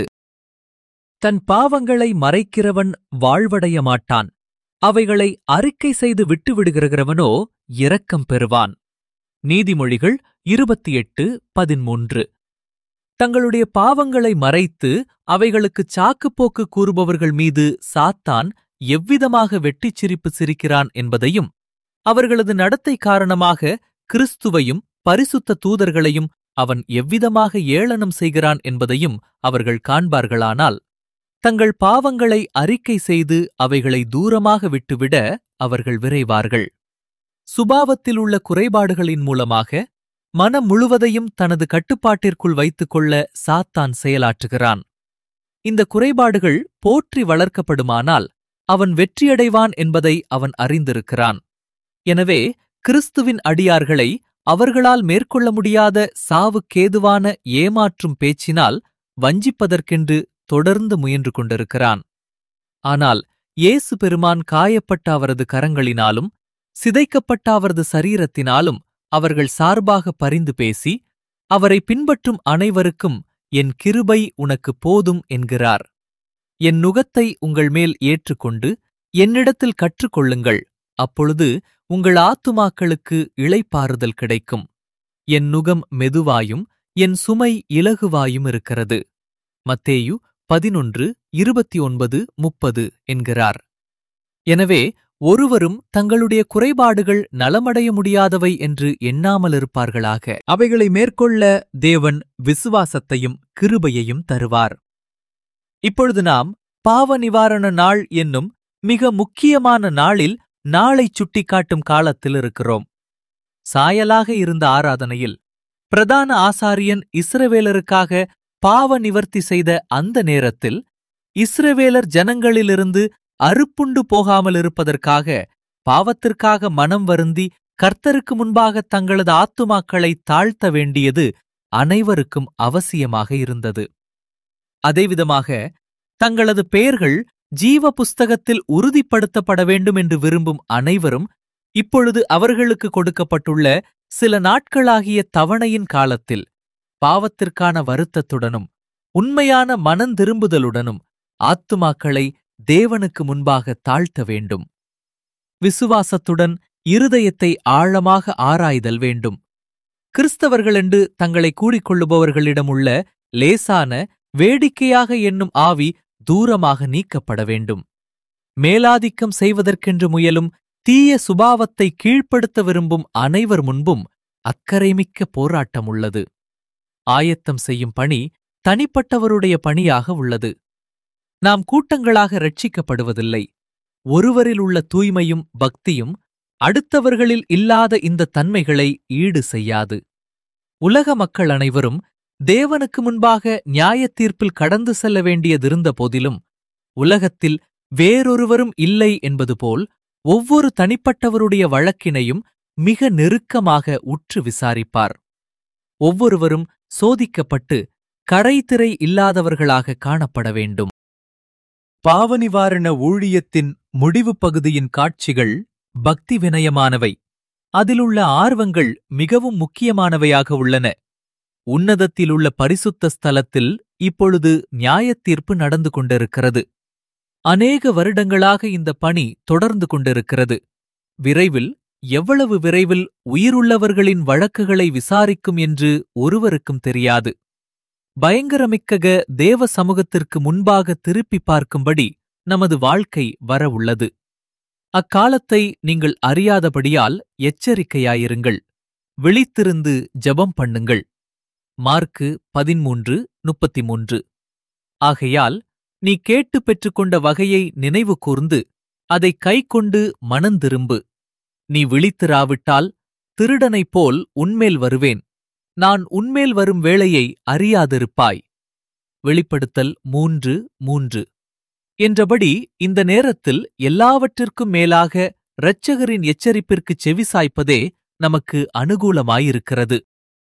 தன் பாவங்களை மறைக்கிறவன் வாழ்வடைய மாட்டான் அவைகளை அறிக்கை செய்து விட்டுவிடுகிறவனோ இரக்கம் பெறுவான் நீதிமொழிகள் இருபத்தி எட்டு பதிமூன்று தங்களுடைய பாவங்களை மறைத்து அவைகளுக்குச் சாக்குப்போக்கு கூறுபவர்கள் மீது சாத்தான் எவ்விதமாக வெட்டிச் சிரிப்பு சிரிக்கிறான் என்பதையும் அவர்களது நடத்தை காரணமாக கிறிஸ்துவையும் பரிசுத்த தூதர்களையும் அவன் எவ்விதமாக ஏளனம் செய்கிறான் என்பதையும் அவர்கள் காண்பார்களானால் தங்கள் பாவங்களை அறிக்கை செய்து அவைகளை தூரமாக விட்டுவிட அவர்கள் விரைவார்கள் சுபாவத்தில் உள்ள குறைபாடுகளின் மூலமாக மனம் முழுவதையும் தனது கட்டுப்பாட்டிற்குள் வைத்துக்கொள்ள சாத்தான் செயலாற்றுகிறான் இந்த குறைபாடுகள் போற்றி வளர்க்கப்படுமானால் அவன் வெற்றியடைவான் என்பதை அவன் அறிந்திருக்கிறான் எனவே கிறிஸ்துவின் அடியார்களை அவர்களால் மேற்கொள்ள முடியாத சாவுக்கேதுவான ஏமாற்றும் பேச்சினால் வஞ்சிப்பதற்கென்று தொடர்ந்து முயன்று கொண்டிருக்கிறான் ஆனால் இயேசு பெருமான் காயப்பட்ட அவரது கரங்களினாலும் சிதைக்கப்பட்ட அவரது சரீரத்தினாலும் அவர்கள் சார்பாக பரிந்து பேசி அவரை பின்பற்றும் அனைவருக்கும் என் கிருபை உனக்கு போதும் என்கிறார் என் நுகத்தை உங்கள் மேல் ஏற்றுக்கொண்டு என்னிடத்தில் கற்றுக்கொள்ளுங்கள் அப்பொழுது உங்கள் ஆத்துமாக்களுக்கு இளைப்பாறுதல் கிடைக்கும் என் நுகம் மெதுவாயும் என் சுமை இலகுவாயும் இருக்கிறது மத்தேயு பதினொன்று இருபத்தி ஒன்பது முப்பது என்கிறார் எனவே ஒருவரும் தங்களுடைய குறைபாடுகள் நலமடைய முடியாதவை என்று எண்ணாமலிருப்பார்களாக அவைகளை மேற்கொள்ள தேவன் விசுவாசத்தையும் கிருபையையும் தருவார் இப்பொழுது நாம் பாவ நிவாரண நாள் என்னும் மிக முக்கியமான நாளில் நாளை சுட்டிக்காட்டும் காலத்தில் இருக்கிறோம் சாயலாக இருந்த ஆராதனையில் பிரதான ஆசாரியன் இஸ்ரவேலருக்காக பாவ நிவர்த்தி செய்த அந்த நேரத்தில் இஸ்ரவேலர் ஜனங்களிலிருந்து அறுப்புண்டு போகாமல் இருப்பதற்காக பாவத்திற்காக மனம் வருந்தி கர்த்தருக்கு முன்பாக தங்களது ஆத்துமாக்களை தாழ்த்த வேண்டியது அனைவருக்கும் அவசியமாக இருந்தது அதேவிதமாக தங்களது பெயர்கள் ஜீவ புஸ்தகத்தில் உறுதிப்படுத்தப்பட வேண்டும் என்று விரும்பும் அனைவரும் இப்பொழுது அவர்களுக்கு கொடுக்கப்பட்டுள்ள சில நாட்களாகிய தவணையின் காலத்தில் பாவத்திற்கான வருத்தத்துடனும் உண்மையான மனந்திரும்புதலுடனும் ஆத்துமாக்களை தேவனுக்கு முன்பாக தாழ்த்த வேண்டும் விசுவாசத்துடன் இருதயத்தை ஆழமாக ஆராய்தல் வேண்டும் கிறிஸ்தவர்களென்று தங்களை கூறிக்கொள்ளுபவர்களிடம் உள்ள லேசான வேடிக்கையாக எண்ணும் ஆவி தூரமாக நீக்கப்பட வேண்டும் மேலாதிக்கம் செய்வதற்கென்று முயலும் தீய சுபாவத்தை கீழ்ப்படுத்த விரும்பும் அனைவர் முன்பும் அக்கறைமிக்க போராட்டம் உள்ளது ஆயத்தம் செய்யும் பணி தனிப்பட்டவருடைய பணியாக உள்ளது நாம் கூட்டங்களாக ரட்சிக்கப்படுவதில்லை ஒருவரில் உள்ள தூய்மையும் பக்தியும் அடுத்தவர்களில் இல்லாத இந்த தன்மைகளை ஈடு செய்யாது உலக மக்கள் அனைவரும் தேவனுக்கு முன்பாக நியாயத் தீர்ப்பில் கடந்து செல்ல வேண்டியதிருந்த போதிலும் உலகத்தில் வேறொருவரும் இல்லை என்பது போல் ஒவ்வொரு தனிப்பட்டவருடைய வழக்கினையும் மிக நெருக்கமாக உற்று விசாரிப்பார் ஒவ்வொருவரும் சோதிக்கப்பட்டு கரைதிரை இல்லாதவர்களாக காணப்பட வேண்டும் பாவநிவாரண ஊழியத்தின் முடிவுப் பகுதியின் காட்சிகள் பக்தி வினயமானவை அதிலுள்ள ஆர்வங்கள் மிகவும் முக்கியமானவையாக உள்ளன உன்னதத்திலுள்ள பரிசுத்த ஸ்தலத்தில் இப்பொழுது நியாயத்தீர்ப்பு நடந்து கொண்டிருக்கிறது அநேக வருடங்களாக இந்த பணி தொடர்ந்து கொண்டிருக்கிறது விரைவில் எவ்வளவு விரைவில் உயிருள்ளவர்களின் வழக்குகளை விசாரிக்கும் என்று ஒருவருக்கும் தெரியாது பயங்கரமிக்கக தேவ சமூகத்திற்கு முன்பாக திருப்பி பார்க்கும்படி நமது வாழ்க்கை வர உள்ளது அக்காலத்தை நீங்கள் அறியாதபடியால் எச்சரிக்கையாயிருங்கள் விழித்திருந்து ஜெபம் பண்ணுங்கள் மார்க்கு பதிமூன்று முப்பத்தி மூன்று ஆகையால் நீ கேட்டு பெற்றுக்கொண்ட வகையை நினைவு கூர்ந்து அதை கைக்கொண்டு மனந்திரும்பு நீ விழித்திராவிட்டால் திருடனைப் போல் உன்மேல் வருவேன் நான் உன்மேல் வரும் வேளையை அறியாதிருப்பாய் வெளிப்படுத்தல் மூன்று மூன்று என்றபடி இந்த நேரத்தில் எல்லாவற்றிற்கும் மேலாக இரட்சகரின் எச்சரிப்பிற்குச் செவிசாய்ப்பதே நமக்கு அனுகூலமாயிருக்கிறது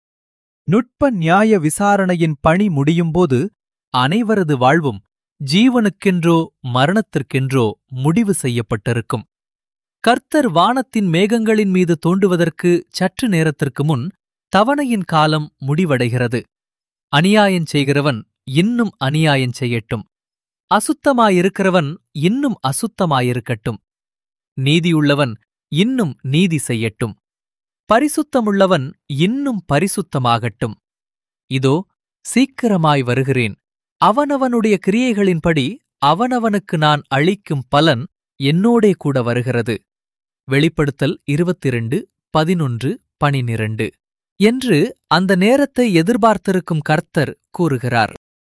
நுட்ப நியாய விசாரணையின் பணி முடியும்போது அனைவரது வாழ்வும் ஜீவனுக்கென்றோ மரணத்திற்கென்றோ முடிவு செய்யப்பட்டிருக்கும் கர்த்தர் வானத்தின் மேகங்களின் மீது தோண்டுவதற்கு சற்று நேரத்திற்கு முன் தவணையின் காலம் முடிவடைகிறது அநியாயம் செய்கிறவன் இன்னும் அநியாயம் செய்யட்டும் அசுத்தமாயிருக்கிறவன் இன்னும் அசுத்தமாயிருக்கட்டும் நீதியுள்ளவன் இன்னும் நீதி செய்யட்டும் பரிசுத்தமுள்ளவன் இன்னும் பரிசுத்தமாகட்டும் இதோ சீக்கிரமாய் வருகிறேன் அவனவனுடைய கிரியைகளின்படி அவனவனுக்கு நான் அளிக்கும் பலன் என்னோடே கூட வருகிறது வெளிப்படுத்தல் இருபத்திரண்டு பதினொன்று பனினிரண்டு என்று அந்த நேரத்தை எதிர்பார்த்திருக்கும் கர்த்தர் கூறுகிறார்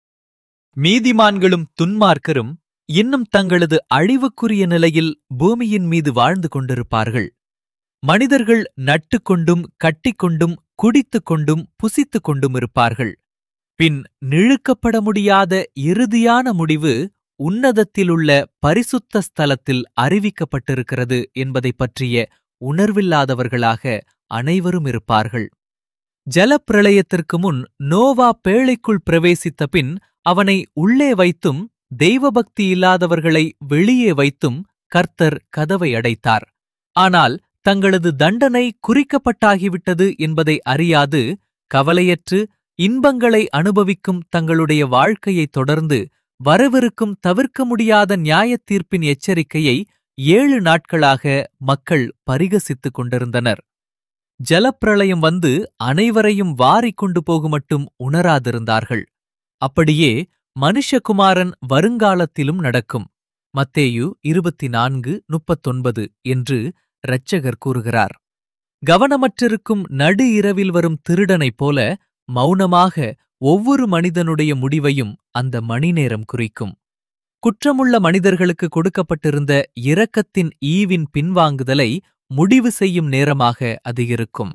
மீதிமான்களும் துன்மார்க்கரும் இன்னும் தங்களது அழிவுக்குரிய நிலையில் பூமியின் மீது வாழ்ந்து கொண்டிருப்பார்கள் மனிதர்கள் நட்டுக்கொண்டும் கட்டிக்கொண்டும் குடித்துக் கொண்டும் புசித்துக் கொண்டும் இருப்பார்கள் பின் நிழுக்கப்பட முடியாத இறுதியான முடிவு உன்னதத்திலுள்ள பரிசுத்த ஸ்தலத்தில் அறிவிக்கப்பட்டிருக்கிறது என்பதைப் பற்றிய உணர்வில்லாதவர்களாக அனைவரும் இருப்பார்கள் ஜலப்பிரளயத்திற்கு முன் நோவா பேழைக்குள் பிரவேசித்த பின் அவனை உள்ளே வைத்தும் தெய்வபக்தி இல்லாதவர்களை வெளியே வைத்தும் கர்த்தர் கதவை அடைத்தார் ஆனால் தங்களது தண்டனை குறிக்கப்பட்டாகிவிட்டது என்பதை அறியாது கவலையற்று இன்பங்களை அனுபவிக்கும் தங்களுடைய வாழ்க்கையைத் தொடர்ந்து வரவிருக்கும் தவிர்க்க முடியாத நியாயத் தீர்ப்பின் எச்சரிக்கையை ஏழு நாட்களாக மக்கள் பரிகசித்துக் கொண்டிருந்தனர் ஜலப்பிரளயம் வந்து அனைவரையும் வாரிக் கொண்டு போகுமட்டும் உணராதிருந்தார்கள் அப்படியே மனுஷகுமாரன் வருங்காலத்திலும் நடக்கும் மத்தேயு இருபத்தி நான்கு முப்பத்தொன்பது என்று இரட்சகர் கூறுகிறார் கவனமற்றிருக்கும் நடு இரவில் வரும் திருடனைப் போல மௌனமாக ஒவ்வொரு மனிதனுடைய முடிவையும் அந்த மணிநேரம் குறிக்கும் குற்றமுள்ள மனிதர்களுக்கு கொடுக்கப்பட்டிருந்த இரக்கத்தின் ஈவின் பின்வாங்குதலை முடிவு செய்யும் நேரமாக அது இருக்கும்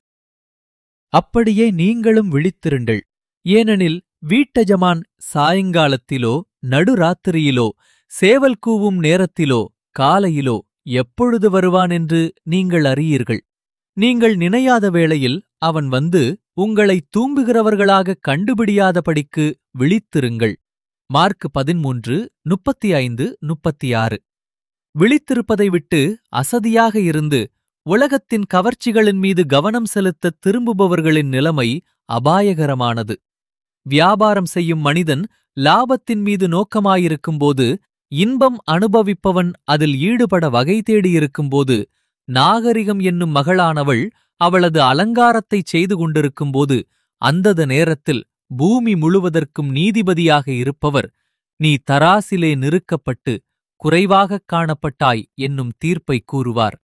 அப்படியே நீங்களும் விழித்திருங்கள் ஏனெனில் வீட்டஜமான் சாயங்காலத்திலோ நடுராத்திரியிலோ சேவல் கூவும் நேரத்திலோ காலையிலோ எப்பொழுது வருவான் என்று நீங்கள் அறியீர்கள் நீங்கள் நினையாத வேளையில் அவன் வந்து உங்களை தூங்குகிறவர்களாக கண்டுபிடியாதபடிக்கு விழித்திருங்கள் மார்க் பதிமூன்று முப்பத்தி ஐந்து முப்பத்தி ஆறு விழித்திருப்பதை விட்டு அசதியாக இருந்து உலகத்தின் கவர்ச்சிகளின் மீது கவனம் செலுத்த திரும்புபவர்களின் நிலைமை அபாயகரமானது வியாபாரம் செய்யும் மனிதன் லாபத்தின் மீது நோக்கமாயிருக்கும்போது இன்பம் அனுபவிப்பவன் அதில் ஈடுபட வகை தேடியிருக்கும்போது நாகரிகம் என்னும் மகளானவள் அவளது அலங்காரத்தைச் செய்து கொண்டிருக்கும்போது அந்தத நேரத்தில் பூமி முழுவதற்கும் நீதிபதியாக இருப்பவர் நீ தராசிலே நிறுக்கப்பட்டு குறைவாகக் காணப்பட்டாய் என்னும் தீர்ப்பை கூறுவார்